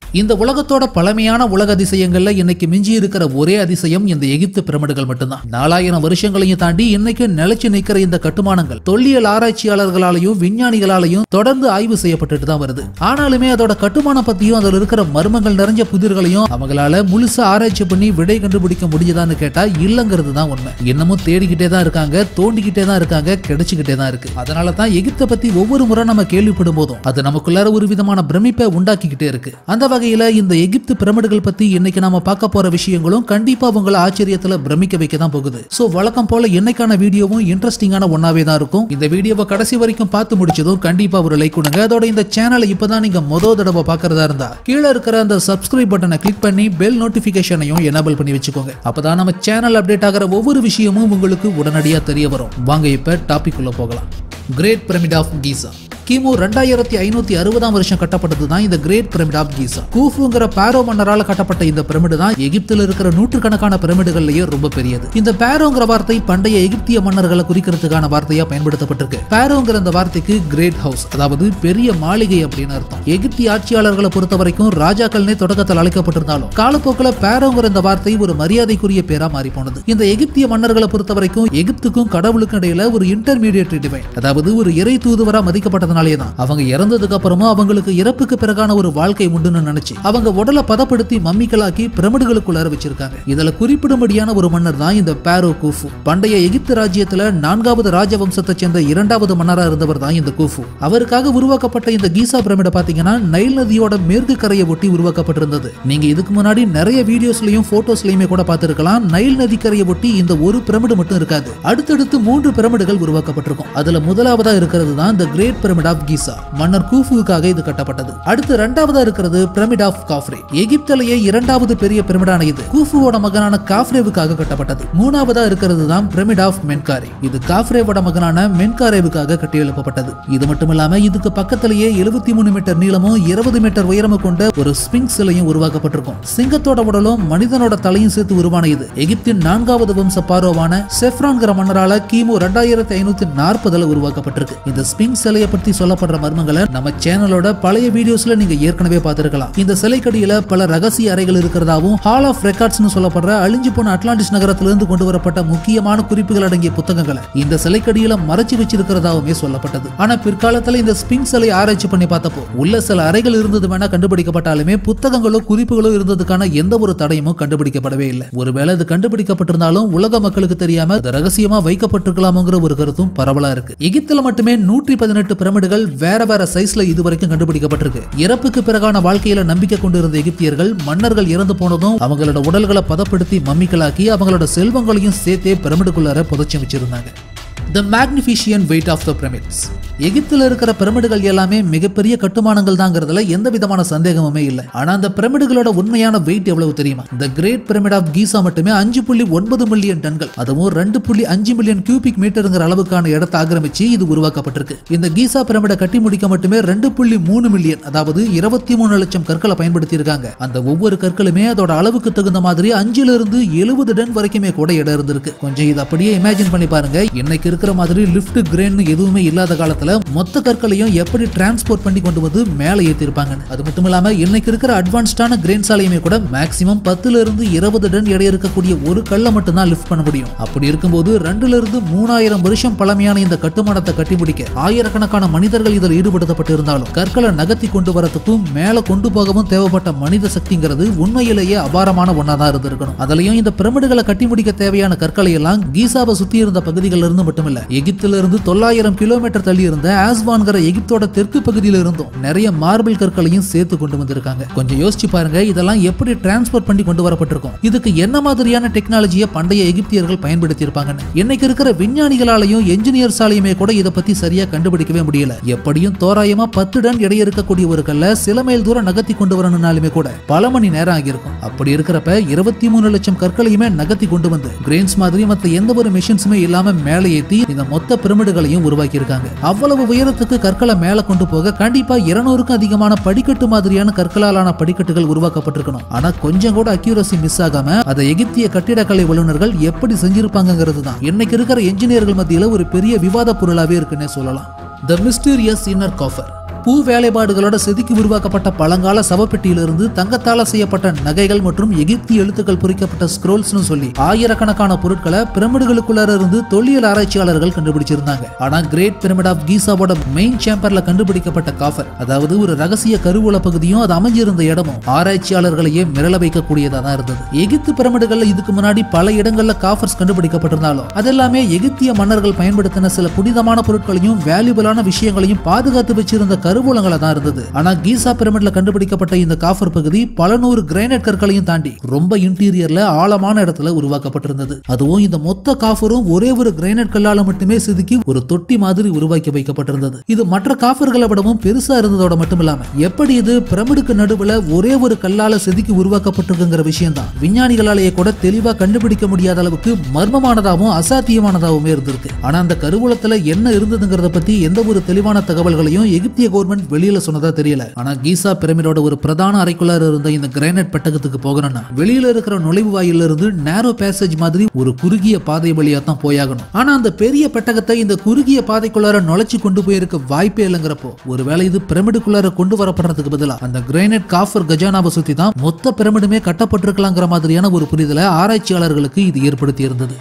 இந்த உலகத்தோட பழமையான உலக அதிசயங்கள்ல இன்னைக்கு மிஞ்சி இருக்கிற ஒரே அதிசயம் இந்த எகிப்து பிரமிடுகள் மட்டும்தான் நாலாயிரம் வருஷங்களையும் தாண்டி இன்னைக்கு நிலைச்சு நிற்கிற இந்த கட்டுமானங்கள் தொல்லியல் ஆராய்ச்சியாளர்களாலையும் விஞ்ஞானிகளாலையும் தொடர்ந்து ஆய்வு செய்யப்பட்டுட்டு தான் வருது ஆனாலுமே அதோட கட்டுமானம் பத்தியும் அதில் இருக்கிற மர்மங்கள் நிறைஞ்ச புதிர்களையும் அவங்களால முழுசா ஆராய்ச்சி பண்ணி விடை கண்டுபிடிக்க முடியுதான்னு கேட்டா இல்லங்கிறது தான் உண்மை இன்னமும் தேடிக்கிட்டே தான் இருக்காங்க தோண்டிக்கிட்டே தான் இருக்காங்க கிடைச்சுக்கிட்டே தான் இருக்கு அதனால தான் எகிப்தை பத்தி ஒவ்வொரு முறை நம்ம கேள்விப்படும் போதும் அது நமக்குள்ளார ஒரு விதமான பிரமிப்பை உண்டாக்கிக்கிட்டே இருக்கு அந்த வகையில இந்த எகிப்து பிரமிடுகள் பத்தி இன்னைக்கு நாம பார்க்க போற விஷயங்களும் கண்டிப்பா உங்களை ஆச்சரியத்துல பிரமிக்க வைக்க தான் போகுது சோ வழக்கம் போல இன்னைக்கான வீடியோவும் இன்ட்ரெஸ்டிங்கான ஒன்னாவே தான் இருக்கும் இந்த வீடியோவை கடைசி வரைக்கும் பார்த்து முடிச்சதும் கண்டிப்பா ஒரு லைக் கொடுங்க அதோட இந்த சேனலை இப்பதான் நீங்க மொத தடவை பார்க்கறதா இருந்தா கீழே இருக்கிற அந்த சப்ஸ்கிரைப் பட்டனை கிளிக் பண்ணி பெல் நோட்டிபிகேஷனையும் எனபிள் பண்ணி வச்சுக்கோங்க அப்பதான் நம்ம சேனல் அப்டேட் ஆகிற ஒவ்வொரு விஷயமும் உங்களுக்கு உடனடியா தெரிய வரும் வாங்க இப்ப டாபிக் உள்ள போகலாம் கிரேட் பிரமிட் ஆஃப் கீசா கிமு ரெண்டாயிரத்தி ஐநூத்தி அறுபதாம் வருஷம் கட்டப்பட்டது தான் இந்த கிரேட் பிரமிட் ஆஃப் கீசா கூஃபுங்கிற பாரோ மன்னரால் கட்டப்பட்ட இந்த பிரமிடு தான் எகிப்தில் இருக்கிற நூற்றுக்கணக்கான பிரமிடுகள்லயே ரொம்ப பெரியது இந்த பாரோங்கிற வார்த்தை பண்டைய எகிப்திய மன்னர்களை குறிக்கிறதுக்கான வார்த்தையா பயன்படுத்தப்பட்டிருக்கு பாரோங்கிற இந்த வார்த்தைக்கு கிரேட் ஹவுஸ் அதாவது பெரிய மாளிகை அப்படின்னு அர்த்தம் எகிப்திய ஆட்சியாளர்களை பொறுத்த வரைக்கும் ராஜாக்கள்னே தொடக்கத்தில் அழைக்கப்பட்டிருந்தாலும் காலப்போக்கில் பாரோங்கிற இந்த வார்த்தை ஒரு மரியாதைக்குரிய பேரா மாறி போனது இந்த எகிப்திய மன்னர்களை பொறுத்த வரைக்கும் எகிப்துக்கும் கடவுளுக்கும் இடையில ஒரு இன்டர்மீடியட் டிவைன் அதாவது ஒரு இறை தூதுவரா மதிக்கப்பட்டதுனாலே தான் அவங்க இறந்ததுக்கு அப்புறமா அவங்களுக்கு இறப்புக்கு பிறகான ஒரு வாழ்க்கை உண்டுன்னு நினைச்சு அவங்க உடலை பதப்படுத்தி மம்மிக்கலாக்கி பிரமிடுகளுக்குள்ளார வச்சிருக்காங்க இதுல குறிப்பிடும்படியான ஒரு மன்னர் தான் இந்த பாரோ கூஃபு பண்டைய எகிப்து ராஜ்யத்துல நான்காவது ராஜவம்சத்தை சேர்ந்த இரண்டாவது மன்னரா இருந்தவர் தான் இந்த கூஃபு அவருக்காக உருவாக்கப்பட்ட இந்த கீசா பிரமிட பாத்தீங்கன்னா நைல் நதியோட மேற்கு கரையை ஒட்டி உருவாக்கப்பட்டிருந்தது நீங்க இதுக்கு முன்னாடி நிறைய வீடியோஸ்லயும் போட்டோஸ்லயுமே கூட பார்த்திருக்கலாம் நைல் நதிக்கரையை ஒட்டி இந்த ஒரு பிரமிடு மட்டும் இருக்காது அடுத்தடுத்து மூன்று பிரமிடுகள் உருவாக்கப்பட்டிருக்கும் அதுல முதலாவதா இருக்கிறது தான் இந்த கிரேட் பிரமிட் ஆஃப் கீசா மன்னர் கூஃபுவுக்காக இது கட்டப்பட்டது அடுத்து இரண்டாவதா இருக்கிறது பிரமிட் ஆஃப் காஃப்ரே எகிப்திலேயே இரண்டாவது பெரிய பிரமிடான இது கூஃபுவோட மகனான காஃப்ரேவுக்காக கட்டப்பட்டது மூணாவதா இருக்கிறது தான் பிரமிட் ஆஃப் மென்காரே இது காஃப்ரேவோட மகனான மென்காரேவுக்காக கட்டி எழுப்பப்பட்டது இது மட்டும் இல்லாம இதுக்கு பக்கத்திலேயே எழுபத்தி மூணு மீட்டர் நீளமும் இருபது மீட்டர் உயரமும் கொண்ட ஒரு ஸ்பிங்க் சிலையும் உருவாக்கப்பட்டிருக்கும் சிங்கத்தோட உடலும் மனிதனோட தலையும் சேர்த்து உருவான இது எகிப்தின் நான்காவது வம்ச பாரோவான செஃப்ரான்கிற மன்னரால கிமு ரெண்டாயிரத்தி ஐநூத்தி நாற்பதுல உருவாக்கப்பட்டிருக்கு இந்த ஸ்பிங் சிலையை பத்தி சொல்லப்படுற மர்மங்களை நம்ம சேனலோட பழைய வீடியோஸ்ல நீங்க ஏற்கனவே பார்த்திருக்கலாம் இந்த சிலைக்கடியில பல ரகசிய அறைகள் இருக்கிறதாவும் ஹால் ஆஃப் ரெக்கார்ட்ஸ்னு சொல்லப்படுற அழிஞ்சு போன அட்லாண்டிஸ் நகரத்திலிருந்து கொண்டு வரப்பட்ட முக்கியமான குறிப்புகள் அடங்கிய புத்தகங்களை இந்த சிலைக்கடியில மறைச்சு வச்சிருக்கிறதாவுமே சொல்லப்பட்டது ஆனா பிற்காலத்துல இந்த ஸ்பிங் சிலை ஆராய்ச்சி பண்ணி பார்த்தப்போ உள்ள சில அறைகள் இருந்தது வேணா கண்டுபிடிக்கப்பட்டாலுமே புத்தகங்களோ குறிப்புகளோ இருந்ததுக்கான எந்த ஒரு தடையுமும் கண்டுபிடிக்கப்படவே இல்லை ஒருவேளை இது கண்டுபிடிக்கப்பட்டிருந்தாலும் உலக மக்களுக்கு தெரியாம அது ரகசியமா வைக்கப்பட்டிருக்கலாமோங்கிற ஒரு கருத்தும் பரவலா இருக்கு எகிப்துல மட்டுமே நூற்றி பதினெட்டு பிரமிடுகள் வேற வேற சைஸ்ல இதுவரைக்கும் கண்டுபிடிக்கப்பட்டிருக்கு இறப்புக்கு பிறகான வாழ்க்கையில நம்பிக்கை கொண்டிருந்த எகிப்தியர்கள் மன்னர்கள் இறந்து போனதும் அவங்களோட உடல்களை பதப்படுத்தி மம்மிக்கலாக்கி அவங்களோட செல்வங்களையும் சேர்த்தே பிரமிடுக்குள்ளார புதைச்சி வச்சிருந்தாங்க the magnificent weight of the pyramids எகிப்தில் இருக்கிற பிரமிடுகள் எல்லாமே மிகப்பெரிய கட்டுமானங்கள் தாங்கிறதுல எந்த விதமான சந்தேகமுமே இல்லை ஆனா அந்த பிரமிடுகளோட உண்மையான வெயிட் எவ்வளவு தெரியுமா the great pyramid of Giza மட்டுமே அஞ்சு புள்ளி ஒன்பது மில்லியன் டன்கள் அதுவும் ரெண்டு புள்ளி அஞ்சு மில்லியன் கியூபிக் மீட்டருங்கிற அளவுக்கான இடத்தை ஆக்கிரமிச்சு இது உருவாக்கப்பட்டிருக்கு இந்த கீசா பிரமிடை கட்டி முடிக்க மட்டுமே ரெண்டு புள்ளி மூணு மில்லியன் அதாவது இருபத்தி மூணு லட்சம் கற்களை பயன்படுத்தி இருக்காங்க அந்த ஒவ்வொரு கற்களுமே அதோட அளவுக்கு தகுந்த மாதிரி அஞ்சுல இருந்து எழுபது டன் வரைக்குமே கூட இடம் இருந்திருக்கு கொஞ்சம் இது அப்படியே இமேஜின் பண்ணி பாருங்க இன்னைக்கு இருக்கிற மாதிரி லிஃப்ட் கிரேன் எதுவுமே இல்லாத காலத்துல மொத்த கற்களையும் எப்படி டிரான்ஸ்போர்ட் பண்ணி கொண்டு வந்து மேலே ஏற்றிருப்பாங்க அது மட்டும் இல்லாம இன்னைக்கு இருக்கிற அட்வான்ஸ்டான கிரேன் சாலையுமே கூட மேக்சிமம் பத்துல இருந்து இருபது டன் எடை இருக்கக்கூடிய ஒரு கல்லை மட்டும்தான் லிஃப்ட் பண்ண முடியும் அப்படி இருக்கும்போது ரெண்டுல இருந்து மூணாயிரம் வருஷம் பழமையான இந்த கட்டுமானத்தை கட்டி முடிக்க ஆயிரக்கணக்கான மனிதர்கள் இதில் ஈடுபடுத்தப்பட்டு இருந்தாலும் கற்களை நகர்த்தி கொண்டு வரதுக்கும் மேல கொண்டு போகவும் தேவைப்பட்ட மனித சக்திங்கிறது உண்மையிலேயே அபாரமான ஒன்னா தான் இருந்திருக்கணும் அதுலயும் இந்த பிரமிடுகளை கட்டி முடிக்க தேவையான கற்களை எல்லாம் கீசாவை சுத்தி இருந்த பகுதிகளில் இருந்து மட்டுமில்ல எகிப்தில இருந்து தொள்ளாயிரம் கிலோமீட்டர் தள்ளி இருந்த ஆஸ்வான்கிற எகிப்தோட தெற்கு பகுதியில இருந்தும் நிறைய மார்பிள் கற்களையும் சேர்த்து கொண்டு வந்திருக்காங்க கொஞ்சம் யோசிச்சு பாருங்க இதெல்லாம் எப்படி டிரான்ஸ்போர்ட் பண்ணி கொண்டு வரப்பட்டிருக்கும் இதுக்கு என்ன மாதிரியான டெக்னாலஜியை பண்டைய எகிப்தியர்கள் பயன்படுத்தி இருப்பாங்கன்னு இன்னைக்கு இருக்கிற விஞ்ஞானிகளாலையும் என்ஜினியர்ஸாலையுமே கூட இதை பத்தி சரியா கண்டுபிடிக்கவே முடியல எப்படியும் தோராயமா பத்து டன் எடை இருக்கக்கூடிய ஒரு கல்ல சில மைல் தூரம் நகர்த்தி கொண்டு வரணும்னாலுமே கூட பல மணி நேரம் ஆகியிருக்கும் அப்படி இருக்கிறப்ப இருபத்தி மூணு லட்சம் கற்களையுமே நகர்த்தி கொண்டு வந்து கிரெயின்ஸ் மாதிரி மத்த எந்த ஒரு மிஷின்ஸுமே இல்லாம மேலே ஏத்தி இந்த மொத்த பிரமிடுகளையும் உருவாக்கி இருக்காங்க அவ்வளவு உயரத்துக்கு கற்களை மேல கொண்டு போக கண்டிப்பா இருநூறுக்கும் அதிகமான படிக்கட்டு மாதிரியான கற்களாலான படிக்கட்டுகள் உருவாக்கப்பட்டிருக்கணும் ஆனா கொஞ்சம் கூட அக்யூரசி மிஸ் ஆகாம அதை எகிப்திய கட்டிடக்கலை வல்லுநர்கள் எப்படி செஞ்சிருப்பாங்கிறது தான் இன்னைக்கு இருக்கிற என்ஜினியர்கள் மத்தியில ஒரு பெரிய விவாத பொருளாவே இருக்குன்னே சொல்லலாம் த மிஸ்டீரியஸ் இன்னர் காஃபர் பூ வேலைப்பாடுகளோட செதுக்கி உருவாக்கப்பட்ட பழங்கால சவப்பெட்டியிலிருந்து தங்கத்தால செய்யப்பட்ட நகைகள் மற்றும் எகிப்திய எழுத்துக்கள் பொறிக்கப்பட்ட ஸ்க்ரோல்ஸ்னு சொல்லி ஆயிரக்கணக்கான பொருட்களை பிரமிடுகளுக்குள்ளார இருந்து தொல்லியல் ஆராய்ச்சியாளர்கள் கண்டுபிடிச்சிருந்தாங்க ஆனா கிரேட் பிரமிட் ஆஃப் கீசாவோட மெயின் சேம்பர்ல கண்டுபிடிக்கப்பட்ட காஃபர் அதாவது ஒரு ரகசிய கருவூல பகுதியும் அது அமைஞ்சிருந்த இடமும் ஆராய்ச்சியாளர்களையே மிரள வைக்கக்கூடியதா தான் இருந்தது எகிப்து பிரமிடுகள்ல இதுக்கு முன்னாடி பல இடங்கள்ல காஃபர்ஸ் கண்டுபிடிக்கப்பட்டிருந்தாலும் அதெல்லாமே எகிப்திய மன்னர்கள் பயன்படுத்தின சில புனிதமான பொருட்களையும் வேல்யூபிளான விஷயங்களையும் பாதுகாத்து வச்சிருந்த கருவூலங்களா தான் இருந்தது ஆனா கீசா பிரமிட்ல கண்டுபிடிக்கப்பட்ட இந்த காஃபர் பகுதி பல நூறு கிரைனைட் கற்களையும் தாண்டி ரொம்ப இன்டீரியர்ல ஆழமான இடத்துல உருவாக்கப்பட்டிருந்தது அதுவும் இந்த மொத்த காஃபரும் ஒரே ஒரு கிரைனைட் கல்லால மட்டுமே செதுக்கி ஒரு தொட்டி மாதிரி உருவாக்கி வைக்கப்பட்டிருந்தது இது மற்ற காஃபர்களை விடவும் பெருசா இருந்ததோட மட்டும் இல்லாம எப்படி இது பிரமிடுக்கு நடுவுல ஒரே ஒரு கல்லால செதுக்கி உருவாக்கப்பட்டிருக்குங்கிற விஷயம் தான் விஞ்ஞானிகளாலேயே கூட தெளிவா கண்டுபிடிக்க முடியாத அளவுக்கு மர்மமானதாகவும் அசாத்தியமானதாகவும் இருந்திருக்கு ஆனா அந்த கருவூலத்துல என்ன இருந்ததுங்கிறத பத்தி எந்த ஒரு தெளிவான தகவல்களையும் எகிப்திய கவர்மெண்ட் வெளியில சொன்னதா தெரியல ஆனா கீசா பிரமிடோட ஒரு பிரதான அறைக்குள்ளார இருந்த இந்த கிரானைட் பெட்டகத்துக்கு போகணும்னா வெளியில இருக்கிற நுழைவு வாயில இருந்து நேரோ பேசேஜ் மாதிரி ஒரு குறுகிய பாதை வழியா தான் போயாகணும் ஆனா அந்த பெரிய பெட்டகத்தை இந்த குறுகிய பாதைக்குள்ளார நுழைச்சு கொண்டு போயிருக்க வாய்ப்பே இல்லைங்கிறப்போ ஒருவேளை இது பிரமிடுக்குள்ளார கொண்டு வரப்படுறதுக்கு பதிலா அந்த கிரானைட் காஃபர் கஜானாவை சுத்தி தான் மொத்த பிரமிடுமே கட்டப்பட்டிருக்கலாங்கிற மாதிரியான ஒரு புரிதலை ஆராய்ச்சியாளர்களுக்கு இது ஏற்படுத்தி இருந்தது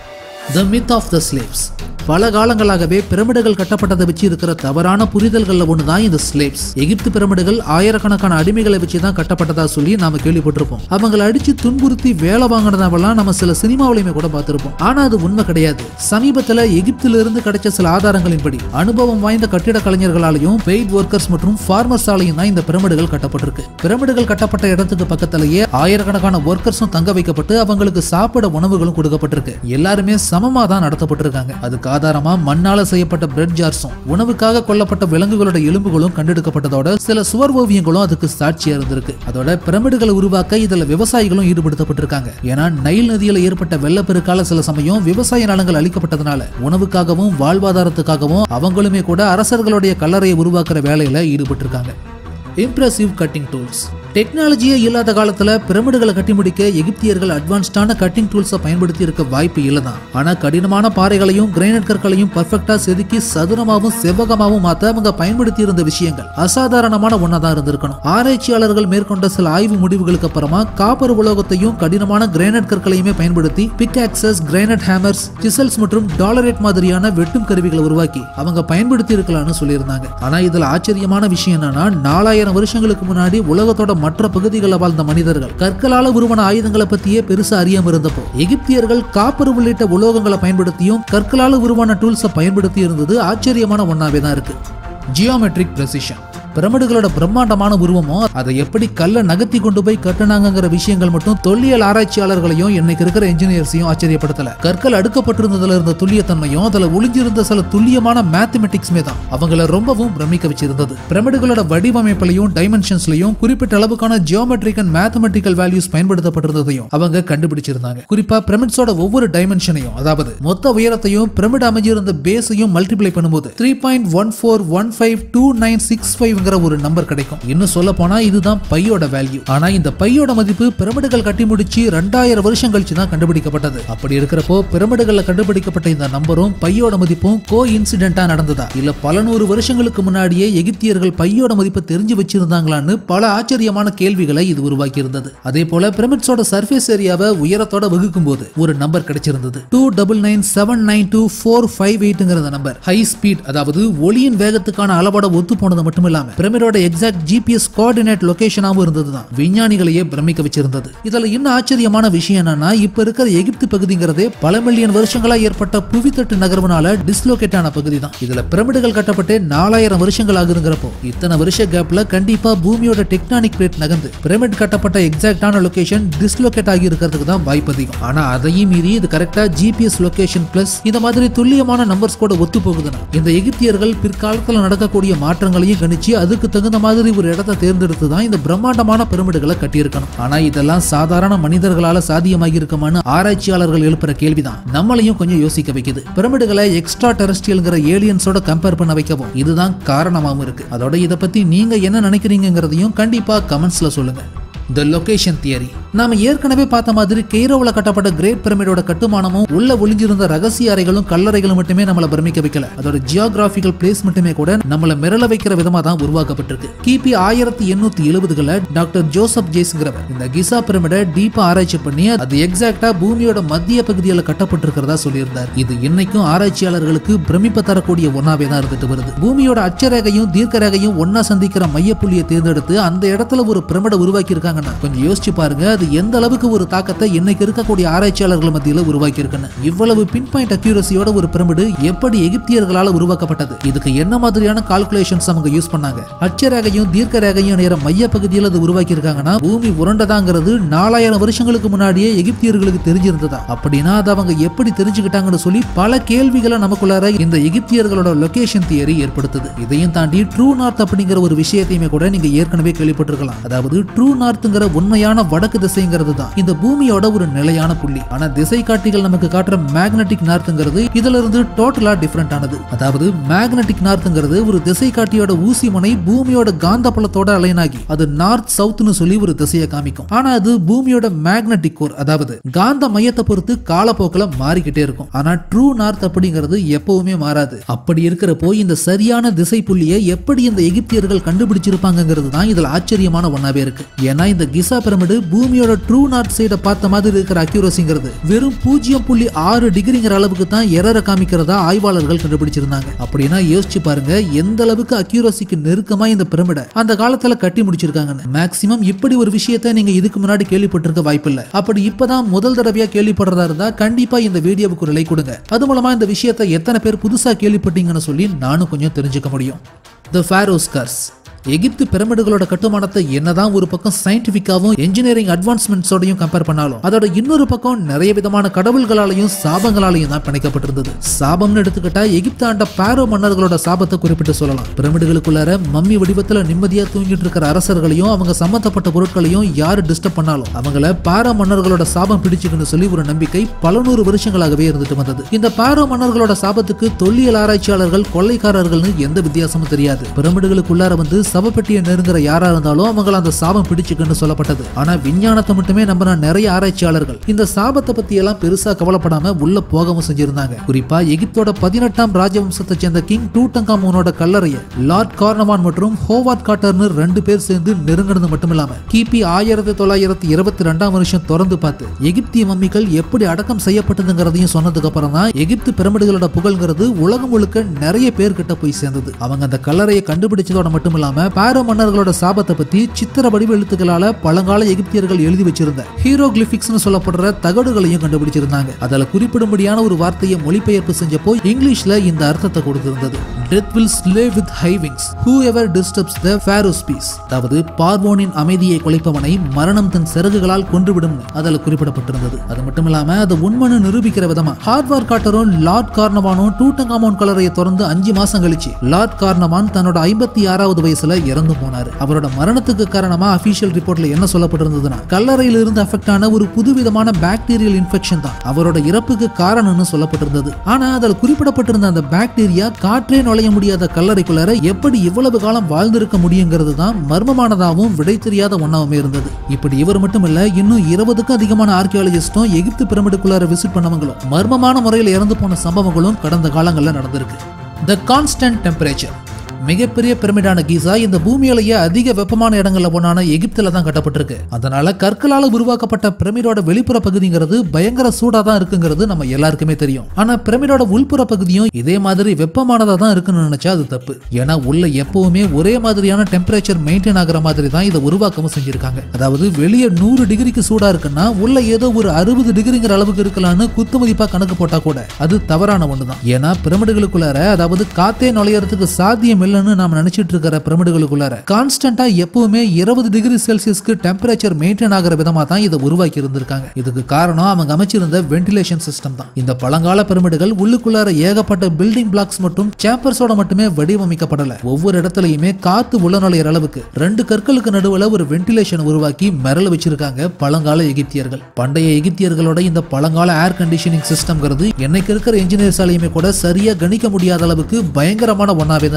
the myth of the slaves பல காலங்களாகவே பிரமிடுகள் கட்டப்பட்டதை வச்சு இருக்கிற தவறான புரிதல்கள்ல ஒண்ணுதான் இந்த ஸ்லேவ்ஸ் எகிப்து பிரமிடுகள் ஆயிரக்கணக்கான அடிமைகளை வச்சு தான் கட்டப்பட்டதா சொல்லி நாம கேள்விப்பட்டிருப்போம் அவங்களை அடிச்சு துன்புறுத்தி வேலை வாங்கினதாவெல்லாம் நம்ம சில சினிமாவிலையுமே கூட பார்த்திருப்போம் ஆனா அது உண்மை கிடையாது சமீபத்துல எகிப்தில இருந்து கிடைச்ச சில ஆதாரங்களின்படி அனுபவம் வாய்ந்த கட்டிட கலைஞர்களாலையும் பெய்ட் ஒர்க்கர்ஸ் மற்றும் ஃபார்மர்ஸாலையும் தான் இந்த பிரமிடுகள் கட்டப்பட்டிருக்கு பிரமிடுகள் கட்டப்பட்ட இடத்துக்கு பக்கத்திலேயே ஆயிரக்கணக்கான ஒர்க்கர்ஸும் தங்க வைக்கப்பட்டு அவங்களுக்கு சாப்பிட உணவுகளும் கொடுக்கப்பட்டிருக்கு எல்லாருமே சமமா தான் நடத்தப்பட்டிருக்காங்க அதுக்கு ஆதாரமா மண்ணால செய்யப்பட்ட பிரெட் ஜார்ஸும் உணவுக்காக கொல்லப்பட்ட விலங்குகளோட எலும்புகளும் கண்டெடுக்கப்பட்டதோட சில சுவர் ஓவியங்களும் அதுக்கு சாட்சியா இருந்திருக்கு அதோட பிரமிடுகளை உருவாக்க இதுல விவசாயிகளும் ஈடுபடுத்தப்பட்டிருக்காங்க ஏன்னா நைல் நதியில ஏற்பட்ட வெள்ளப்பெருக்கால சில சமயம் விவசாய நிலங்கள் அளிக்கப்பட்டதுனால உணவுக்காகவும் வாழ்வாதாரத்துக்காகவும் அவங்களுமே கூட அரசர்களுடைய கல்லறையை உருவாக்குற வேலையில ஈடுபட்டிருக்காங்க இம்ப்ரெசிவ் கட்டிங் டூல்ஸ் டெக்னாலஜியே இல்லாத காலத்துல பிரமிடுகளை கட்டி முடிக்க எகிப்தியர்கள் அட்வான்ஸ்டான கட்டிங் டூல்ஸை பயன்படுத்தி இருக்க வாய்ப்பு இல்லதான் ஆனா கடினமான பாறைகளையும் கிரைனட் கற்களையும் பர்ஃபெக்டா செதுக்கி சதுரமாவும் செவ்வகமாவும் மாத்த அவங்க பயன்படுத்தி இருந்த விஷயங்கள் அசாதாரணமான ஒன்னதான் இருந்திருக்கணும் ஆராய்ச்சியாளர்கள் மேற்கொண்ட சில ஆய்வு முடிவுகளுக்கு அப்புறமா காப்பர் உலோகத்தையும் கடினமான கிரைனட் கற்களையுமே பயன்படுத்தி pick axes granite hammers chisels மற்றும் டாலரேட் மாதிரியான வெட்டும் கருவிகளை உருவாக்கி அவங்க பயன்படுத்தி இருக்கலாம்னு சொல்லியிருந்தாங்க ஆனா இதுல ஆச்சரியமான விஷயம் என்னன்னா நாலாயிரம் வருஷங்களுக்கு முன்னாடி உலகத்தோட மற்ற பகுதிகளில் வாழ்ந்த மனிதர்கள் கற்களால உருவான ஆயுதங்களை பத்தியே பெருசா அறியாம இருந்தப்போ எகிப்தியர்கள் காப்பர் உள்ளிட்ட உலோகங்களை பயன்படுத்தியும் கற்களால உருவான டூல்ஸை பயன்படுத்தி இருந்தது ஆச்சரியமான ஒன்னாவே தான் இருக்கு ஜியோமெட்ரிக் பிரசிஷன் பிரமிடுகளோட பிரம்மாண்டமான உருவமும் அதை எப்படி கல்லை நகர்த்தி கொண்டு போய் கட்டுனாங்கிற விஷயங்கள் மட்டும் தொல்லியல் ஆராய்ச்சியாளர்களையும் இன்னைக்கு இருக்கிற இன்ஜினியர்ஸையும் ஆச்சரியப்படுத்தல கற்கள் அடுக்கப்பட்டிருந்ததுல இருந்த துல்லியத்தன்மையும் அதுல ஒளிஞ்சிருந்த சில துல்லியமான மேத்தமெட்டிக்ஸுமே தான் அவங்கள ரொம்பவும் பிரமிக்க வச்சிருந்தது பிரமிடுகளோட வடிவமைப்புலையும் டைமென்ஷன்ஸ்லயும் குறிப்பிட்ட அளவுக்கான ஜியோமெட்ரிக் அண்ட் மேத்தமெட்டிக்கல் வேல்யூஸ் பயன்படுத்தப்பட்டிருந்ததையும் அவங்க கண்டுபிடிச்சிருந்தாங்க குறிப்பா பிரமிட்ஸோட ஒவ்வொரு டைமென்ஷனையும் அதாவது மொத்த உயரத்தையும் பிரமிட் அமைஞ்சிருந்த பேஸையும் மல்டிப்ளை பண்ணும்போது three point one four one five two nine six ஃபைவ்ங்கிற ஒரு நம்பர் கிடைக்கும் இன்னும் சொல்ல போனா இதுதான் பையோட வேல்யூ ஆனா இந்த பையோட மதிப்பு பிரமிடுகள் கட்டி முடிச்சு ரெண்டாயிரம் வருஷம் கழிச்சு தான் கண்டுபிடிக்கப்பட்டது அப்படி இருக்கிறப்போ பிரமிடுகள்ல கண்டுபிடிக்கப்பட்ட இந்த நம்பரும் பையோட மதிப்பும் கோ இன்சிடென்டா நடந்ததா இல்ல பல நூறு வருஷங்களுக்கு முன்னாடியே எகிப்தியர்கள் பையோட மதிப்பை தெரிஞ்சு வச்சிருந்தாங்களான்னு பல ஆச்சரியமான கேள்விகளை இது உருவாக்கி இருந்தது அதே போல பிரமிட்ஸோட சர்ஃபேஸ் ஏரியாவை உயரத்தோட வகுக்கும் போது ஒரு நம்பர் கிடைச்சிருந்தது two double nine seven nine two four five எயிட்ங்கிற நம்பர் ஹை ஸ்பீட் அதாவது ஒளியின் வேகத்துக்கான அளவோட ஒத்து போனது மட்டும் இல்லாம பிரமிடோட எக்ஸாக்ட் ஜிபிஎஸ் கோஆர்டினேட் லொகேஷனாவும் இருந்ததுதான் விஞ்ஞானிகளையே பிரமிக்க வச்சிருந்தது இதுல இன்னும் ஆச்சரியமான விஷயம் என்னன்னா இப்ப இருக்கிற எகிப்து பகுதிங்கிறதே பல மில்லியன் வருஷங்களா ஏற்பட்ட புவித்தட்டு நகர்வுனால டிஸ்லோகேட் ஆன பகுதி தான் இதுல பிரமிடுகள் கட்டப்பட்டு நாலாயிரம் வருஷங்கள் ஆகுதுங்கிறப்போ இத்தனை வருஷ கேப்ல கண்டிப்பா பூமியோட டெக்டானிக் பிளேட் நகர்ந்து பிரமிட் கட்டப்பட்ட எக்ஸாக்டான லொகேஷன் டிஸ்லோகேட் ஆகி இருக்கிறதுக்கு தான் வாய்ப்பு அதிகம் ஆனா அதையும் மீறி இது கரெக்டா ஜிபிஎஸ் லொகேஷன் பிளஸ் இந்த மாதிரி துல்லியமான நம்பர்ஸ் கூட ஒத்து போகுதுன்னா இந்த எகிப்தியர்கள் பிற்காலத்துல நடக்கக்கூடிய மாற்றங்களையும் கணிச்சு அதுக்கு தகுந்த மாதிரி ஒரு இடத்தை தேர்ந்தெடுத்து தான் இந்த பிரம்மாண்டமான பிரமிடுகளை கட்டியிருக்கணும் ஆனா இதெல்லாம் சாதாரண மனிதர்களால சாத்தியமாகி இருக்குமான்னு ஆராய்ச்சியாளர்கள் எழுப்புற கேள்விதான் நம்மளையும் கொஞ்சம் யோசிக்க வைக்குது பிரமிடுகளை எக்ஸ்ட்ரா டெரஸ்டியல்ங்கிற ஏலியன்ஸோட கம்பேர் பண்ண வைக்கவும் இதுதான் காரணமாகவும் இருக்கு அதோட இதை பத்தி நீங்க என்ன நினைக்கிறீங்கிறதையும் கண்டிப்பா கமெண்ட்ஸ்ல சொல்லுங்க த லொகேஷன் தியரி நாம ஏற்கனவே பார்த்த மாதிரி கெய்ரோவில் கட்டப்பட்ட கிரேட் பிரமிடோட கட்டுமானமும் உள்ள ஒளிஞ்சிருந்த ரகசிய அறைகளும் கல்லறைகளும் மட்டுமே நம்மள பிரமிக்க வைக்கல அதோட ஜியோகிராபிக்கல் பிளேஸ்மெண்ட்டுமே கூட நம்மள மிரள வைக்கிற விதமா தான் உருவாக்கப்பட்டிருக்கு கிபி ஆயிரத்தி எண்ணூத்தி எழுபதுகளை டாக்டர் ஜோசப் ஜேஸ்ங்கிறவர் இந்த கிசா பிரமிடை டீப்பா ஆராய்ச்சி பண்ணி அது எக்ஸாக்டா பூமியோட மத்திய பகுதியில் கட்டப்பட்டிருக்கிறதா சொல்லியிருந்தார் இது இன்னைக்கும் ஆராய்ச்சியாளர்களுக்கு பிரமிப்ப தரக்கூடிய ஒன்னாவே தான் இருந்துட்டு வருது பூமியோட அச்சரேகையும் தீர்க்கரேகையும் ஒன்னா சந்திக்கிற மையப்புள்ளியை தேர்ந்தெடுத்து அந்த இடத்துல ஒரு பிரமிடை உருவாக்கி இருக்காங்கன்னா கொஞ்சம் யோசிச்சு பாருங்க அது எந்த அளவுக்கு ஒரு தாக்கத்தை இன்னைக்கு இருக்கக்கூடிய ஆராய்ச்சியாளர்கள் மத்தியில் உருவாக்கி இருக்குன்னு இவ்வளவு பின் பாயிண்ட் அக்யூரசியோட ஒரு பிரமிடு எப்படி எகிப்தியர்களால் உருவாக்கப்பட்டது இதுக்கு என்ன மாதிரியான கால்குலேஷன்ஸ் அவங்க யூஸ் பண்ணாங்க அச்சரேகையும் தீர்க்க ரேகையும் நேர மைய பகுதியில் அது உருவாக்கி இருக்காங்கன்னா பூமி உருண்டதாங்கிறது நாலாயிரம் வருஷங்களுக்கு முன்னாடியே எகிப்தியர்களுக்கு தெரிஞ்சிருந்ததா அப்படின்னா அதை அவங்க எப்படி தெரிஞ்சுக்கிட்டாங்கன்னு சொல்லி பல கேள்விகளை நமக்குள்ளார இந்த எகிப்தியர்களோட லொகேஷன் தியரி ஏற்படுத்துது இதையும் தாண்டி ட்ரூ நார்த் அப்படிங்கிற ஒரு விஷயத்தையுமே கூட நீங்க ஏற்கனவே கேள்விப்பட்டிருக்கலாம் அதாவது ட்ரூ நார்த்ங்கிற உண்மையான வடக்கு திசைங்கிறது தான் இந்த பூமியோட ஒரு நிலையான புள்ளி ஆனா திசை காட்டிகள் நமக்கு காட்டுற மேக்னெட்டிக் நார்த்ங்கிறது இதுல இருந்து டோட்டலா டிஃபரெண்ட் ஆனது அதாவது மேக்னெட்டிக் நார்த்ங்கிறது ஒரு திசை காட்டியோட ஊசி முனை பூமியோட காந்த பலத்தோட அலைன் ஆகி அது நார்த் சவுத்னு சொல்லி ஒரு திசையை காமிக்கும் ஆனா அது பூமியோட மேக்னெட்டிக் கோர் அதாவது காந்த மையத்தை பொறுத்து காலப்போக்கில் மாறிக்கிட்டே இருக்கும் ஆனா ட்ரூ நார்த் அப்படிங்கிறது எப்பவுமே மாறாது அப்படி இருக்கிறப்போ இந்த சரியான திசை புள்ளியை எப்படி இந்த எகிப்தியர்கள் கண்டுபிடிச்சிருப்பாங்கிறது தான் இதுல ஆச்சரியமான ஒன்னாவே இருக்கு ஏன்னா இந்த கிசா பிரமிடு பூமியோட ட்ரூ நார்த் சைட பார்த்த மாதிரி இருக்கிற அக்யூரசிங்கிறது வெறும் பூஜ்ஜியம் புள்ளி ஆறு டிகிரிங்கிற அளவுக்கு தான் எரரை காமிக்கிறதா ஆய்வாளர்கள் கண்டுபிடிச்சிருந்தாங்க அப்படின்னா யோசிச்சு பாருங்க எந்த அளவுக்கு அக்யூரசிக்கு நெருக்கமா இந்த பிரமிடை அந்த காலத்துல கட்டி முடிச்சிருக்காங்கன்னு மேக்சிமம் இப்படி ஒரு விஷயத்தை நீங்க இதுக்கு முன்னாடி கேள்விப்பட்டிருக்க வாய்ப்பில்லை அப்படி இப்பதான் முதல் தடவையா கேள்விப்படுறதா இருந்தா கண்டிப்பா இந்த வீடியோவுக்கு ஒரு லைக் கொடுங்க அது மூலமா இந்த விஷயத்தை எத்தனை பேர் புதுசா கேள்விப்பட்டீங்கன்னு சொல்லி நானும் கொஞ்சம் தெரிஞ்சுக்க முடியும் த ஃபேரோஸ்கர்ஸ் எகிப்து பிரமிடுகளோட கட்டுமானத்தை என்னதான் ஒரு பக்கம் சயின்டிபிக்காவும் இன்ஜினியரிங் அட்வான்ஸ்மெண்ட்ஸோடையும் கம்பேர் பண்ணாலும் அதோட இன்னொரு பக்கம் நிறைய விதமான கடவுள்களாலையும் சாபங்களாலையும் தான் பிணைக்கப்பட்டிருந்தது சாபம்னு எடுத்துக்கிட்டா எகிப்து ஆண்ட பாரோ மன்னர்களோட சாபத்தை குறிப்பிட்டு சொல்லலாம் பிரமிடுகளுக்குள்ளார மம்மி வடிவத்துல நிம்மதியா தூங்கிட்டு இருக்கிற அரசர்களையும் அவங்க சம்பந்தப்பட்ட பொருட்களையும் யாரு டிஸ்டர்ப் பண்ணாலும் அவங்கள பாரோ மன்னர்களோட சாபம் பிடிச்சுக்குன்னு சொல்லி ஒரு நம்பிக்கை பல நூறு வருஷங்களாகவே இருந்துட்டு வந்தது இந்த பாரோ மன்னர்களோட சாபத்துக்கு தொல்லியல் ஆராய்ச்சியாளர்கள் கொள்ளைக்காரர்கள்னு எந்த வித்தியாசமும் தெரியாது பிரமிடுகளுக்குள்ளார வந்து சவப்பெட்டியை நெருங்குற யாரா இருந்தாலும் அவங்கள அந்த சாபம் பிடிச்சுக்குன்னு சொல்லப்பட்டது ஆனா விஞ்ஞானத்தை மட்டுமே நம்பின நிறைய ஆராய்ச்சியாளர்கள் இந்த சாபத்தை பத்தி எல்லாம் பெருசா கவலைப்படாம உள்ள போகவும் செஞ்சிருந்தாங்க குறிப்பா எகிப்தோட பதினெட்டாம் ராஜவம்சத்தை சேர்ந்த கிங் டூட்டங்காமூனோட கல்லறைய லார்ட் கார்னமான் மற்றும் ஹோவார்ட் காட்டர்னு ரெண்டு பேர் சேர்ந்து நெருங்கினது மட்டும் இல்லாம கிபி ஆயிரத்தி தொள்ளாயிரத்தி இருபத்தி ரெண்டாம் வருஷம் திறந்து பார்த்து எகிப்திய மம்மிகள் எப்படி அடக்கம் செய்யப்பட்டதுங்கிறதையும் சொன்னதுக்கு அப்புறம் தான் எகிப்து பிரமிடுகளோட புகழ்ங்கிறது உலகம் முழுக்க நிறைய பேர்கிட்ட போய் சேர்ந்தது அவங்க அந்த கல்லறையை கண்டுபிடிச்சதோட மட்டும் இல்லாம பாரோ மன்னர்களோட சாபத்தை பத்தி சித்திர வடிவ எழுத்துக்களால பழங்கால எகிப்தியர்கள் எழுதி வச்சிருந்த ஹீரோகிளிபிக்ஸ்னு சொல்லப்படுற தகடுகளையும் கண்டுபிடிச்சிருந்தாங்க அதுல குறிப்பிடும்படியான ஒரு வார்த்தையை மொழிபெயர்ப்பு செஞ்சப்போ இங்கிலீஷ்ல இந்த அர்த்தத்தை கொடுத்திருந்தது death will slay with high wings whoever disturbs the pharaoh's peace அதாவது பார்வோனின் அமைதியை குலைப்பவனை மரணம் தன் சிறகுகளால் கொன்றுவிடும் அதுல குறிப்பிடப்பட்டிருந்தது அது மட்டும் இல்லாம அது உண்மைன்னு நிரூபிக்கிற விதமா ஹார்ட்வார் காட்டரும் லார்ட் கார்னவானும் டூட்டங்காமோன் கலரையை தொடர்ந்து அஞ்சு மாசம் கழிச்சு லார்ட் கார்னவான் தன்னோட ஐம்பத்தி ஆறாவது வயசுல இறந்து போனாரு அவரோட மரணத்துக்கு காரணமா அபிஷியல் ரிப்போர்ட்ல என்ன சொல்லப்பட்டிருந்ததுன்னா கல்லறையில் இருந்து அஃபெக்ட் ஆன ஒரு புதுவிதமான பாக்டீரியல் இன்ஃபெக்ஷன் தான் அவரோட இறப்புக்கு காரணம்னு சொல்லப்பட்டிருந்தது ஆனா அதில் குறிப்பிடப்பட்டிருந்த அந்த பாக்டீரியா காற்றே நுழைய முடியாத கல்லறைக்குள்ளார எப்படி இவ்வளவு காலம் வாழ்ந்திருக்க முடியுங்கிறது தான் மர்மமானதாகவும் விடை தெரியாத ஒன்னாவுமே இருந்தது இப்படி இவர் மட்டும் இல்ல இன்னும் இருபதுக்கும் அதிகமான ஆர்கியாலஜிஸ்டும் எகிப்து பிரமிடுக்குள்ளார விசிட் பண்ணவங்களும் மர்மமான முறையில் இறந்து போன சம்பவங்களும் கடந்த காலங்களில் நடந்திருக்கு த கான்ஸ்டன்ட் டெம்பரேச்சர் மிகப்பெரிய பிரமிடான கீசா இந்த பூமியிலேயே அதிக வெப்பமான இடங்கள்ல ஒன்னான எகிப்துல தான் கட்டப்பட்டிருக்கு அதனால கற்களால உருவாக்கப்பட்ட பிரமிடோட வெளிப்புற பகுதிங்கிறது பயங்கர சூடா தான் இருக்குங்கிறது நம்ம எல்லாருக்குமே தெரியும் ஆனா பிரமிடோட உள்புற பகுதியும் இதே மாதிரி வெப்பமானதா தான் இருக்குன்னு நினைச்சா அது தப்பு ஏன்னா உள்ள எப்பவுமே ஒரே மாதிரியான டெம்பரேச்சர் மெயின்டைன் ஆகுற மாதிரி தான் இதை உருவாக்கமும் செஞ்சிருக்காங்க அதாவது வெளியே நூறு டிகிரிக்கு சூடா இருக்குன்னா உள்ள ஏதோ ஒரு அறுபது டிகிரிங்கிற அளவுக்கு இருக்கலாம்னு குத்துமதிப்பா கணக்கு போட்டா கூட அது தவறான ஒண்ணுதான் ஏன்னா பிரமிடுகளுக்குள்ளார அதாவது காத்தே நுழையறதுக்கு சாத்தியம் இல்லைன்னு நாம நினைச்சிட்டு இருக்கிற பிரமிடுகளுக்குள்ளார கான்ஸ்டன்டா எப்பவுமே இருபது டிகிரி செல்சியஸ்க்கு டெம்பரேச்சர் மெயின்டைன் ஆகிற விதமா தான் இதை உருவாக்கி இருந்திருக்காங்க இதுக்கு காரணம் அவங்க அமைச்சிருந்த வென்டிலேஷன் சிஸ்டம் தான் இந்த பழங்கால பிரமிடுகள் உள்ளுக்குள்ளார ஏகப்பட்ட பில்டிங் பிளாக்ஸ் மற்றும் சேம்பர்ஸோட மட்டுமே வடிவமைக்கப்படல ஒவ்வொரு இடத்துலயுமே காத்து உள்ள நுழையிற அளவுக்கு ரெண்டு கற்களுக்கு நடுவுல ஒரு வென்டிலேஷன் உருவாக்கி மிரள வச்சிருக்காங்க பழங்கால எகிப்தியர்கள் பண்டைய எகிப்தியர்களோட இந்த பழங்கால ஏர் கண்டிஷனிங் சிஸ்டம்ங்கிறது என்னைக்கு இருக்கிற இன்ஜினியர்ஸாலையுமே கூட சரியா கணிக்க முடியாத அளவுக்கு பயங்கரமான ஒன்னாவே தான் இருந்திருக்கு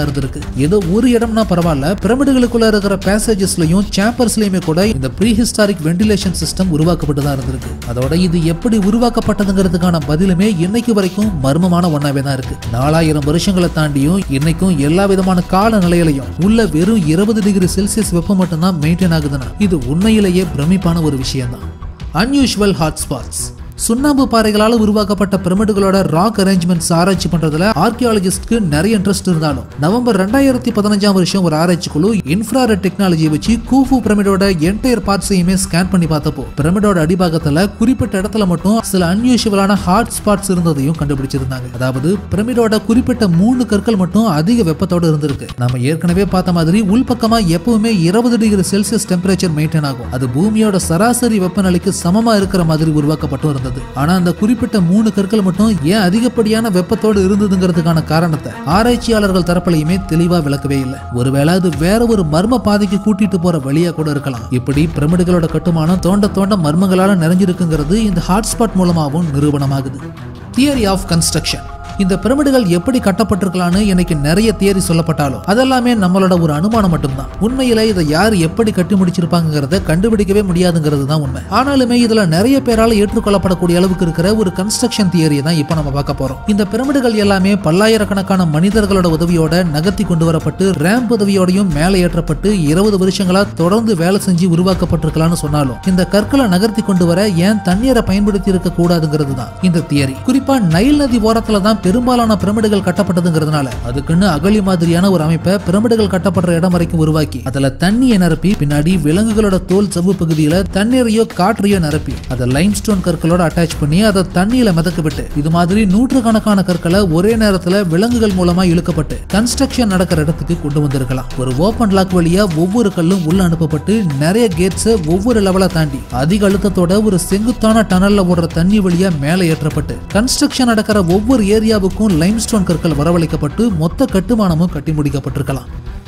ஏதோ ஒரு இடம்னா பரவாயில்ல பிரமிடுகளுக்குள்ள இருக்கிற பேசேஜஸ்லயும் சேம்பர்ஸ்லயுமே கூட இந்த ப்ரீ ஹிஸ்டாரிக் வென்டிலேஷன் சிஸ்டம் உருவாக்கப்பட்டு தான் இருந்திருக்கு அதோட இது எப்படி உருவாக்கப்பட்டதுங்கிறதுக்கான பதிலுமே இன்னைக்கு வரைக்கும் மர்மமான ஒன்னாவே தான் இருக்கு நாலாயிரம் வருஷங்களை தாண்டியும் இன்னைக்கும் எல்லா விதமான கால நிலையிலையும் உள்ள வெறும் இருபது டிகிரி செல்சியஸ் வெப்பம் மட்டும்தான் மெயின்டைன் ஆகுதுன்னா இது உண்மையிலேயே பிரமிப்பான ஒரு விஷயம் தான் அன்யூஷுவல் ஹாட்ஸ்பாட்ஸ் சுண்ணாம்பு பாறைகளால் உருவாக்கப்பட்ட பிரமிடுகளோட ராக் அரேஞ்ச்மெண்ட்ஸ் ஆராய்ச்சி பண்றதுல ஆர்கியாலஜிஸ்ட்க்கு நிறைய இன்ட்ரெஸ்ட் இருந்தாலும் நவம்பர் ரெண்டாயிரத்தி பதினஞ்சாம் வருஷம் ஒரு ஆராய்ச்சி குழு இன்ஃப்ராரெட் டெக்னாலஜியை வச்சு கூஃபு பிரமிடோட என்டையர் பார்ட்ஸையுமே ஸ்கேன் பண்ணி பார்த்தப்போ பிரமிடோட அடிபாகத்துல குறிப்பிட்ட இடத்துல மட்டும் சில அன்யூஷுவலான ஹாட் ஸ்பாட்ஸ் இருந்ததையும் கண்டுபிடிச்சிருந்தாங்க அதாவது பிரமிடோட குறிப்பிட்ட மூணு கற்கள் மட்டும் அதிக வெப்பத்தோட இருந்திருக்கு நம்ம ஏற்கனவே பார்த்த மாதிரி உள்பக்கமா எப்பவுமே இருபது டிகிரி செல்சியஸ் டெம்பரேச்சர் மெயின்டைன் ஆகும் அது பூமியோட சராசரி வெப்பநிலைக்கு சமமா இருக்கிற மாதிரி உருவாக்கப்பட்டும் இருந்தது ஆனா அந்த குறிப்பிட்ட மூணு கற்கள் மட்டும் ஏன் அதிகப்படியான வெப்பத்தோடு இருந்ததுங்கிறதுக்கான காரணத்தை ஆராய்ச்சியாளர்கள் தரப்புலையுமே தெளிவா விளக்கவே இல்லை ஒருவேளை அது வேற ஒரு மர்ம பாதைக்கு கூட்டிட்டு போற வழியா கூட இருக்கலாம் இப்படி பிரமிடுகளோட கட்டுமானம் தோண்ட தோண்ட மர்மங்களால நிறைஞ்சிருக்குங்கிறது இந்த ஹாட்ஸ்பாட் மூலமாகவும் நிரூபணமாகுது தியரி ஆஃப் கன்ஸ்ட்ரக்ஷன் இந்த பிரமிடுகள் எப்படி கட்டப்பட்டிருக்கலாம்னு எனக்கு நிறைய தியரி சொல்லப்பட்டாலும் அதெல்லாமே நம்மளோட ஒரு அனுமானம் மட்டும்தான் உண்மையில இதை யார் எப்படி கட்டி முடிச்சிருப்பாங்கிறத கண்டுபிடிக்கவே முடியாதுங்கிறது தான் உண்மை ஆனாலுமே இதுல நிறைய பேரால ஏற்றுக்கொள்ளப்படக்கூடிய அளவுக்கு இருக்கிற ஒரு கன்ஸ்ட்ரக்ஷன் தியரியை தான் இப்போ நம்ம பார்க்க போறோம் இந்த பிரமிடுகள் எல்லாமே பல்லாயிரக்கணக்கான மனிதர்களோட உதவியோட நகர்த்தி கொண்டு வரப்பட்டு ரேம்ப் உதவியோடையும் மேலே ஏற்றப்பட்டு இருபது வருஷங்களா தொடர்ந்து வேலை செஞ்சு உருவாக்கப்பட்டிருக்கலாம்னு சொன்னாலும் இந்த கற்களை நகர்த்தி கொண்டு வர ஏன் தண்ணீரை பயன்படுத்தி இருக்க கூடாதுங்கிறது தான் இந்த தியரி குறிப்பா நைல் நதி ஓரத்துல தான் பெரும்பாலான பிரமிடுகள் கட்டப்பட்டதுங்கிறதுனால அதுக்குன்னு அகழி மாதிரியான ஒரு அமைப்பை பிரமிடுகள் கட்டப்படுற இடம் வரைக்கும் உருவாக்கி அதுல தண்ணியை நிரப்பி பின்னாடி விலங்குகளோட தோல் சவ்வு பகுதியில தண்ணீரையோ காற்றையோ நிரப்பி அதை லைம்ஸ்டோன் கற்களோட அட்டாச் பண்ணி அதை தண்ணியில மிதக்க விட்டு இது மாதிரி நூற்றுக்கணக்கான கற்களை ஒரே நேரத்துல விலங்குகள் மூலமா இழுக்கப்பட்டு கன்ஸ்ட்ரக்ஷன் நடக்கிற இடத்துக்கு கொண்டு வந்திருக்கலாம் ஒரு ஓபன் லாக் வழியா ஒவ்வொரு கல்லும் உள்ள அனுப்பப்பட்டு நிறைய கேட்ஸ் ஒவ்வொரு லெவலை தாண்டி அதிக அழுத்தத்தோட ஒரு செங்குத்தான டனல்ல ஓடுற தண்ணி வழியா மேலே ஏற்றப்பட்டு கன்ஸ்ட்ரக்ஷன் நடக்கிற ஒவ்வொரு ஏரியாவுக்கும் லைம்ஸ்டோன் கற்கள் வரவழைக்கப்பட்டு மொத்த கட்டுமானமும் கட்டி முடிக்கப்பட்டிருக்கலாம்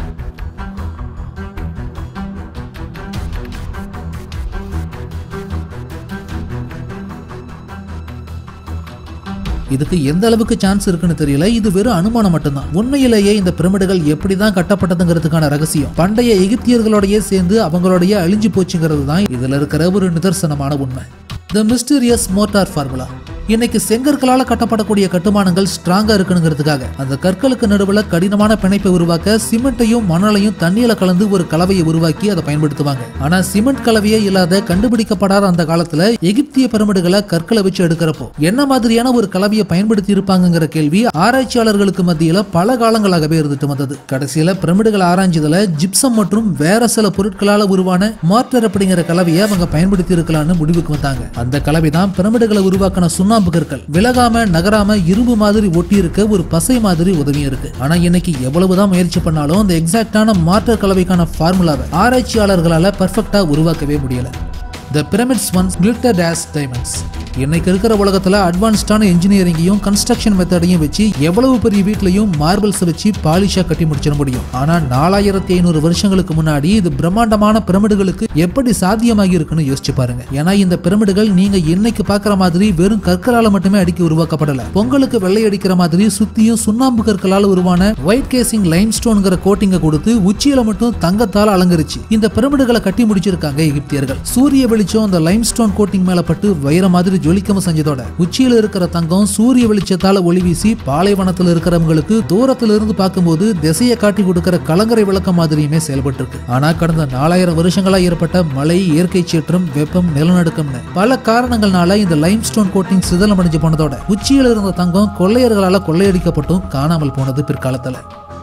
இதுக்கு எந்த அளவுக்கு சான்ஸ் இருக்குன்னு தெரியல இது வெறும் அனுமானம் மட்டும்தான் உண்மையிலேயே இந்த பிரமிடுகள் எப்படிதான் கட்டப்பட்டதுங்கிறதுக்கான ரகசியம் பண்டைய எகிப்தியர்களோடயே சேர்ந்து அவங்களோடய அழிஞ்சு போச்சுங்கிறது தான் இதுல இருக்கிற ஒரு நிதர்சனமான உண்மை த மிஸ்டீரியஸ் மோட்டார் ஃபார்முலா இன்னைக்கு செங்கற்களால கட்டப்படக்கூடிய கட்டுமானங்கள் ஸ்ட்ராங்கா இருக்கணுங்கிறதுக்காக அந்த கற்களுக்கு நடுவுல கடினமான பிணைப்பை உருவாக்க சிமெண்ட்டையும் மணலையும் தண்ணியில கலந்து ஒரு கலவையை உருவாக்கி அதை பயன்படுத்துவாங்க ஆனா சிமெண்ட் கலவையே இல்லாத கண்டுபிடிக்கப்படாத அந்த காலத்துல எகிப்திய பிரமிடுகளை கற்களை வச்சு எடுக்கிறப்போ என்ன மாதிரியான ஒரு கலவையை பயன்படுத்தி இருப்பாங்கங்கிற கேள்வி ஆராய்ச்சியாளர்களுக்கு மத்தியில பல காலங்களாகவே இருந்துட்டு வந்தது கடைசியில பிரமிடுகளை ஆராய்ஞ்சதுல ஜிப்சம் மற்றும் வேற சில பொருட்களால உருவான மார்டர் அப்படிங்கிற கலவையை அவங்க பயன்படுத்தி இருக்கலாம்னு முடிவுக்கு வந்தாங்க அந்த கலவை தான் பிரமிடுகளை உருவாக்கின சுண்ணாம்பு கற்கள் விலகாம நகராம இரும்பு மாதிரி ஒட்டி இருக்க ஒரு பசை மாதிரி உதவியும் இருக்கு ஆனா இன்னைக்கு எவ்வளவுதான் முயற்சி பண்ணாலும் அந்த எக்ஸாக்டான மார்டர் கலவைக்கான ஃபார்முலாவை ஆராய்ச்சியாளர்களால பெர்ஃபெக்டா உருவாக்கவே முடியல the pyramids once glitter days diamonds இன்னைக்கு இருக்கிற உலகத்துல அட்வான்ஸ்டான இன்ஜினியரிங்கையும் கன்ஸ்ட்ரக்ஷன் மெத்தடையும் வச்சு எவ்வளவு பெரிய வீட்லயும் மார்பிள்ஸ் வச்சு பாலிஷா கட்டி முடிச்சிட முடியும் ஆனா நாலாயிரத்தி ஐநூறு வருஷங்களுக்கு முன்னாடி இது பிரம்மாண்டமான பிரமிடுகளுக்கு எப்படி சாத்தியமாகி இருக்குன்னு யோசிச்சு பாருங்க ஏன்னா இந்த பிரமிடுகள் நீங்க இன்னைக்கு பாக்குற மாதிரி வெறும் கற்களால மட்டுமே அடிக்கி உருவாக்கப்படல பொங்கலுக்கு வெள்ளை அடிக்கிற மாதிரி சுத்தியும் சுண்ணாம்பு கற்களால் உருவான ஒயிட் கேசிங் லைம் ஸ்டோன்கிற கோட்டிங்க கொடுத்து உச்சியில மட்டும் தங்கத்தால் அலங்கரிச்சு இந்த பிரமிடுகளை கட்டி முடிச்சிருக்காங்க எகிப்தியர்கள் சூரிய வெளிச்சம் அந்த லைம் ஸ்டோன் கோட்டிங் மேல பட்டு வைர மாதிரி ஜொலிக்கவும் செஞ்சதோட உச்சியில இருக்கிற தங்கம் சூரிய வெளிச்சத்தால ஒளி வீசி பாலைவனத்துல இருக்கிறவங்களுக்கு தூரத்துல இருந்து பார்க்கும்போது திசையை காட்டி கொடுக்கிற கலங்கரை விளக்கம் மாதிரியுமே செயல்பட்டு இருக்கு ஆனா கடந்த நாலாயிரம் வருஷங்களா ஏற்பட்ட மழை இயற்கை சீற்றம் வெப்பம் நிலநடுக்கம்னு பல காரணங்கள்னால இந்த லைம் ஸ்டோன் கோட்டிங் சிதலம் அடைஞ்சு போனதோட உச்சியில இருந்த தங்கம் கொள்ளையர்களால கொள்ளையடிக்கப்பட்டும் காணாமல் போனது பிற்காலத்துல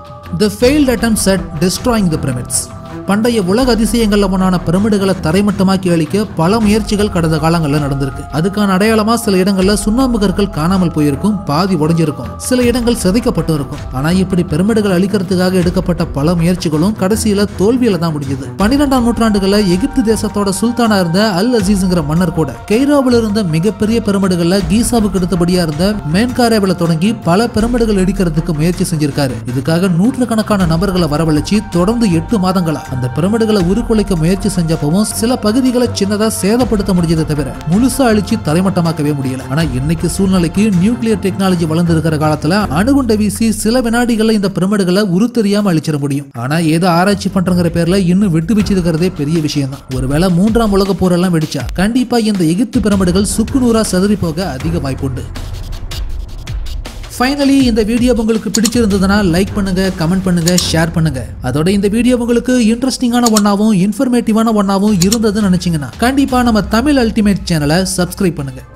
the failed attempts at destroying the pyramids பண்டைய உலக அதிசயங்கள்ல ஒன்றான பிரமிடுகளை தரைமட்டமாக்கி அழிக்க பல முயற்சிகள் கடந்த காலங்களில் நடந்திருக்கு அதுக்கான அடையாளமா சில இடங்கள்ல சுண்ணாம்பு கற்கள் காணாமல் போயிருக்கும் பாதி உடைஞ்சிருக்கும் சில இடங்கள் சிதைக்கப்பட்டும் இருக்கும் ஆனா இப்படி பிரமிடுகள் அழிக்கிறதுக்காக எடுக்கப்பட்ட பல முயற்சிகளும் கடைசியில தோல்வியில தான் முடிஞ்சது பன்னிரெண்டாம் நூற்றாண்டுகள்ல எகிப்து தேசத்தோட சுல்தானா இருந்த அல் அசீஸ்ங்கிற மன்னர் கூட கெய்ரோவில் இருந்த மிகப்பெரிய பிரமிடுகள்ல கீசாவுக்கு அடுத்தபடியா இருந்த மேன்காரேவில் தொடங்கி பல பிரமிடுகள் இடிக்கிறதுக்கு முயற்சி செஞ்சிருக்காரு இதுக்காக நூற்றுக்கணக்கான நபர்களை வரவழைச்சு தொடர்ந்து எட்டு மாதங்களா அந்த பிரமிடுகளை உருக்குலைக்க முயற்சி செஞ்சப்பவும் சில பகுதிகளை சின்னதா சேதப்படுத்த முடிஞ்சதை தவிர முழுசா அழிச்சு தரைமட்டமாக்கவே முடியல ஆனா இன்னைக்கு சூழ்நிலைக்கு நியூக்ளியர் டெக்னாலஜி வளர்ந்து இருக்கிற காலத்துல அணுகுண்டை வீசி சில வினாடிகள்ல இந்த பிரமிடுகளை உருத்தெரியாம அழிச்சிட முடியும் ஆனா ஏதோ ஆராய்ச்சி பண்றங்கிற பேர்ல இன்னும் விட்டு வச்சிருக்கிறதே பெரிய விஷயம் தான் ஒருவேளை மூன்றாம் உலக போரெல்லாம் வெடிச்சா கண்டிப்பா இந்த எகிப்து பிரமிடுகள் சுக்குநூறா செதறி போக அதிக வாய்ப்புண்டு ஃபைனலி இந்த வீடியோ உங்களுக்கு பிடிச்சிருந்ததுன்னா லைக் பண்ணுங்க கமெண்ட் பண்ணுங்க ஷேர் பண்ணுங்க அதோட இந்த வீடியோ உங்களுக்கு இன்ட்ரெஸ்டிங்கான ஒன்னாவும் இன்ஃபர்மேட்டிவான ஒன்னாவும் இருந்ததுன்னு நினைச்சீங்கன்னா கண்டிப்பா நம்ம தமிழ் அல்டிமேட் சேனலை சப்ஸ்கிரைப் பண்ணுங்க